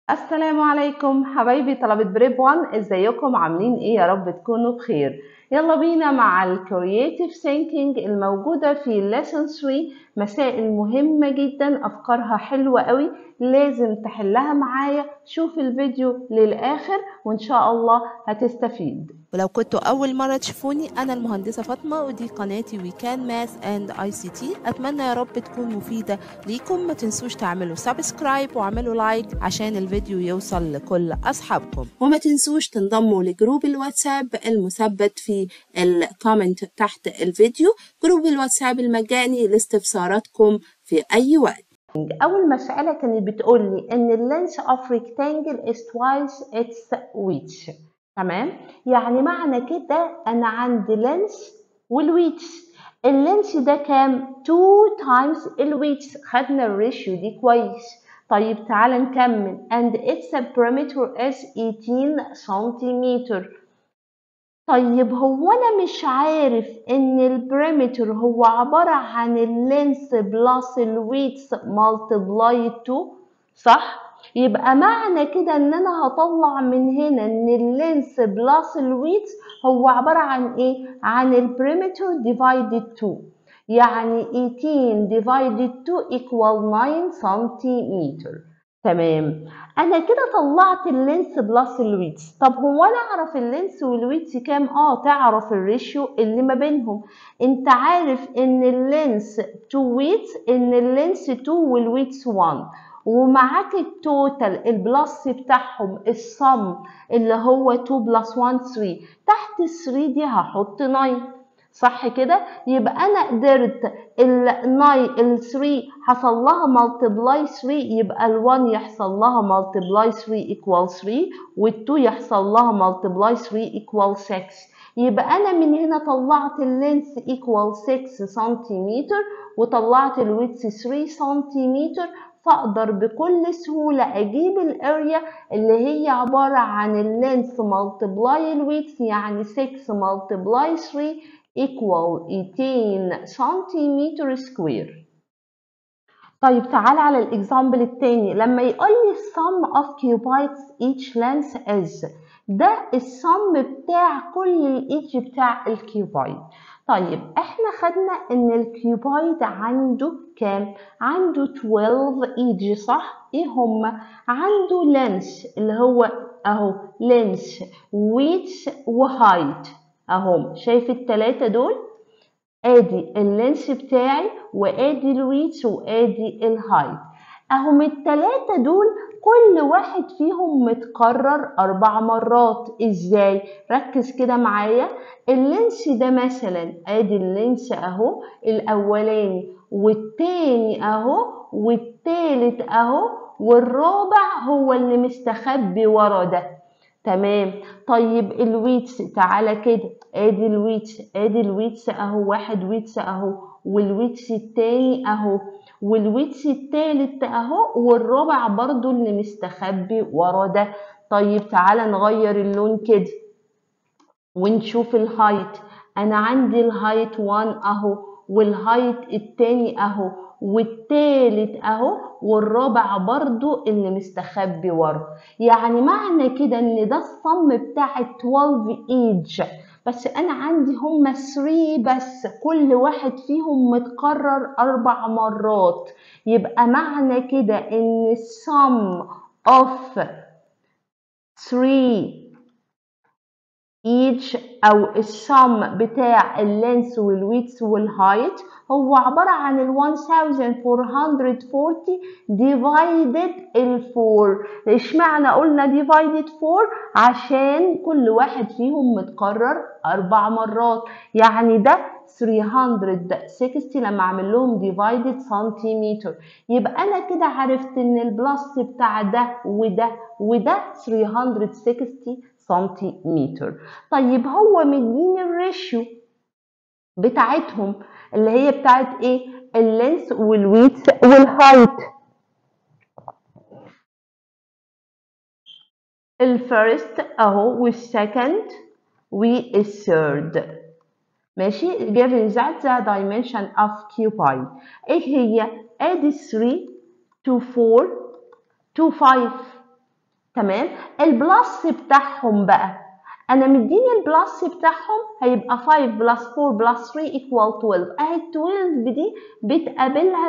السلام عليكم حبايبي طلبة بريب 1 ازيكم عاملين ايه يا رب تكونوا بخير يلا بينا مع الكرييتيف ثينكينج الموجودة في lesson 3 مسائل مهمة جدا افكارها حلوة قوي لازم تحلها معايا شوف الفيديو للاخر وان شاء الله هتستفيد ولو كنتوا أول مرة تشوفوني أنا المهندسة فاطمة ودي قناتي ويكان ماث أند أي سي تي أتمنى يا رب تكون مفيدة ليكم ما تنسوش تعملوا سبسكرايب واعملوا لايك عشان الفيديو يوصل لكل أصحابكم وما تنسوش تنضموا لجروب الواتساب المثبت في الكومنت تحت الفيديو جروب الواتساب المجاني لاستفساراتكم في أي وقت اول مسألة كانت بتقول لي ان اللينس اوف rectangle is twice its width تمام يعني معنى كده انا عندي لينس والويتس اللينس ده كام 2 times الويتس خدنا الريشيو دي كويس طيب تعالى نكمل and its perimeter is 18 سنتيمتر طيب هو انا مش عارف ان البريمتر هو عبارة عن اللينس بلس الويتس مالتبلاي 2 صح يبقى معنى كده ان انا هطلع من هنا ان اللينس بلس الويتس هو عبارة عن ايه عن البريمتر ديفايدد 2 يعني 18 divided 2 equal 9 سنتيمتر تمام انا كده طلعت اللينس بلس الويتس طب هو انا اعرف اللينس والويتس كام اه تعرف الريشيو اللي ما بينهم انت عارف ان اللينس 2 ويتس ان اللينس 2 والويتس 1 ومعاك التوتال البلس بتاعهم الصم اللي هو 2 بلس 1 3 تحت ال 3 دي هحط 9 صح كده يبقى انا قدرت ال 9 ال 3 حصل لها مالتبلاي 3 يبقى ال 1 يحصل لها مالتبلاي 3 ايكوال 3 وال 2 يحصل لها مالتبلاي 3 ايكوال 6 يبقى انا من هنا طلعت اللينس ايكوال 6 سنتيمتر وطلعت الويتس 3 سنتيمتر فاقدر بكل سهولة اجيب الاريا اللي هي عبارة عن اللينس مالتبلاي الويتس يعني 6 مالتبلاي 3 equal 18 سنتيمتر سكوير طيب تعال على الاكزامبل التاني لما يقول لي sum of cubites each length is ده السم بتاع كل الايدج بتاع الكيوبايد طيب احنا خدنا ان الكيوبايد عنده كام عنده 12 ايدج صح ايه هما عنده لينس اللي هو اهو لينس ويتس وهايت اهم شايف التلاتة دول ادي اللينس بتاعي وادي الويتس وادي الهايت اهم التلاتة دول كل واحد فيهم متكرر اربع مرات ازاي ركز كده معايا اللينس ده مثلا ادي اللينس اهو الاولاني والتاني اهو والتالت اهو والرابع هو اللي مستخبي ورا ده تمام طيب الويتس تعالى كده ادي الويتس ادي الويتس اهو واحد ويتس اهو والويتس التاني اهو والويتس التالت اهو والرابع برضو اللي مستخبي ورا ده طيب تعالى نغير اللون كده ونشوف الهايت انا عندي الهايت 1 اهو والهايت التاني اهو والتالت اهو والرابع برضو اللي مستخبي ورا يعني معنى كده ان ده الصم بتاع 12 ايدج بس انا عندي هما 3 بس كل واحد فيهم متكرر اربع مرات يبقى معنى كده ان السم of 3 each او السم بتاع اللينس والويتس والهايت هو عبارة عن ال 1440 divided ال 4 اشمعنى قلنا divided 4 عشان كل واحد فيهم متكرر اربع مرات يعني ده 360 لما اعمل لهم divided سنتيمتر يبقى انا كده عرفت ان البلس بتاع ده وده وده 360 سنتيمتر طيب هو مديني الريشيو بتاعتهم اللي هي بتاعت ايه اللينس والويتس والهايت الفيرست اهو والسكند والثيرد ماشي given that the dimension of cuboid ايه هي ادي 3 to 4 to 5 تمام البلس بتاعهم بقى انا مديني البلس بتاعهم هيبقى 5 بلس 4 بلس 3 equal 12 اهي 12 دي بتقابلها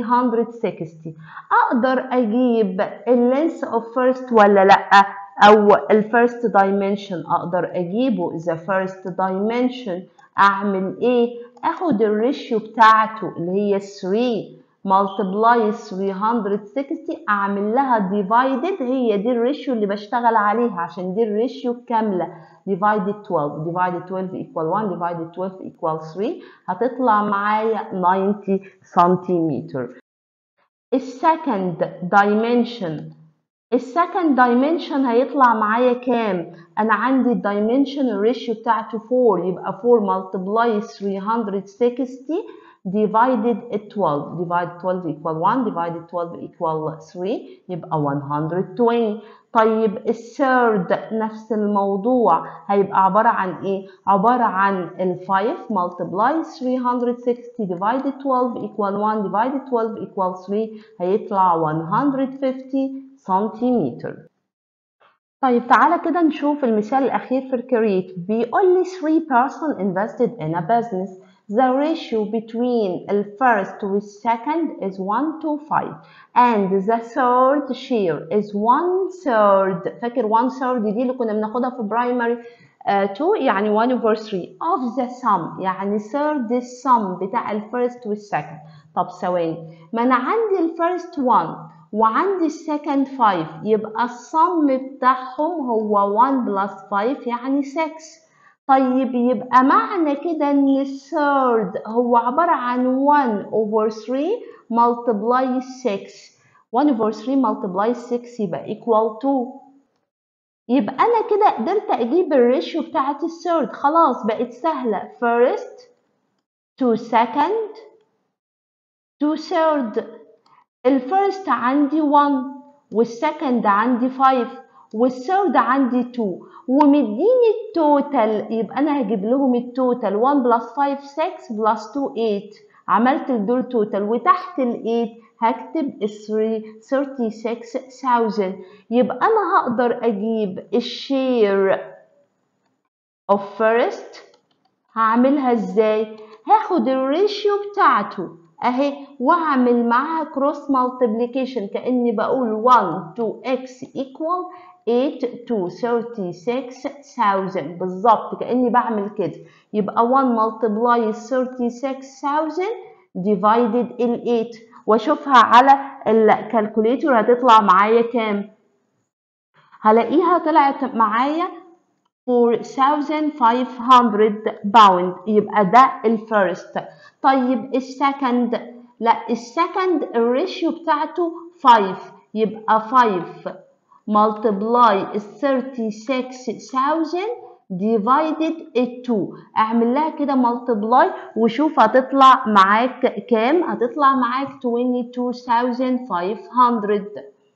360 اقدر اجيب اللينس اوف فيرست ولا لا او الفيرست دايمنشن اقدر اجيبه اذا فيرست دايمنشن اعمل ايه اخد الريشيو بتاعته اللي هي 3 multiply 360 اعمل لها divided هي دي الريشيو اللي بشتغل عليها عشان دي الريشيو كاملة divided 12 divided 12 equal 1 divided 12 equal 3 هتطلع معايا 90 سنتيمتر السكند dimension السكند دايمنشن هيطلع معايا كام؟ أنا عندي الدايمنشن الريشيو بتاعته 4 يبقى 4 multiply 360 divided 12 divided 12 equal 1 divided 12 equal 3 يبقى 120 طيب الثيرد نفس الموضوع هيبقى عبارة عن ايه؟ عبارة عن ال 5 multiply 360 divided 12 equal 1 divided 12 equal 3 هيطلع 150 سنتيمتر طيب تعالى كده نشوف المثال الأخير في الكريت بيقول لي 3 person invested in a business the ratio between the first and second is 1 to 5 and the third share is 1 third فاكر 1 third دي اللي كنا بناخدها في primary 2 uh, يعني 1 over 3 of the sum يعني third السم بتاع الفيرست والسكند طب ثواني ما انا عندي الفيرست 1 وعندي السكند 5 يبقى الصم بتاعهم هو 1 بلس 5 يعني 6 طيب يبقى معنى كده ان الثيرد هو عبارة عن 1 over 3 multiply 6 1 over 3 multiply 6 يبقى equal 2 يبقى انا كده قدرت اجيب الريشيو بتاعت الثيرد خلاص بقت سهلة first to second to third الفيرست عندي 1 والسكند عندي 5 والثيرد عندي 2 ومديني التوتال يبقى انا هجيب لهم التوتال 1 بلس 5 6 بلس 2 8 عملت الدول توتال وتحت ال 8 هكتب ال 36000 يبقى انا هقدر اجيب الشير اوف فيرست هعملها ازاي هاخد الريشيو بتاعته اهي واعمل معاها كروس مالتيبليكيشن كاني بقول 1 to x equal 8 to 36000 بالظبط كاني بعمل كده يبقى 1 multiply 36000 divided ال 8 واشوفها على الكالكوليتور هتطلع معايا كام هلاقيها طلعت معايا 4500 باوند يبقى ده الفيرست طيب السكند لا السكند الريشيو بتاعته 5 يبقى 5 multiply 36000 divided 2 اعمل لها كده multiply وشوف هتطلع معاك كام هتطلع معاك 22500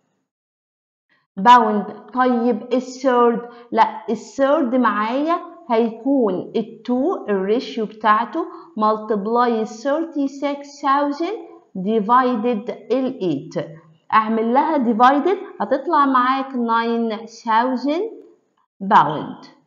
باوند طيب الثيرد لا الثيرد معايا هيكون ال2 الريشيو بتاعته multiply 36000 divided ال 8 اعمل لها divided هتطلع معاك 9000 باوند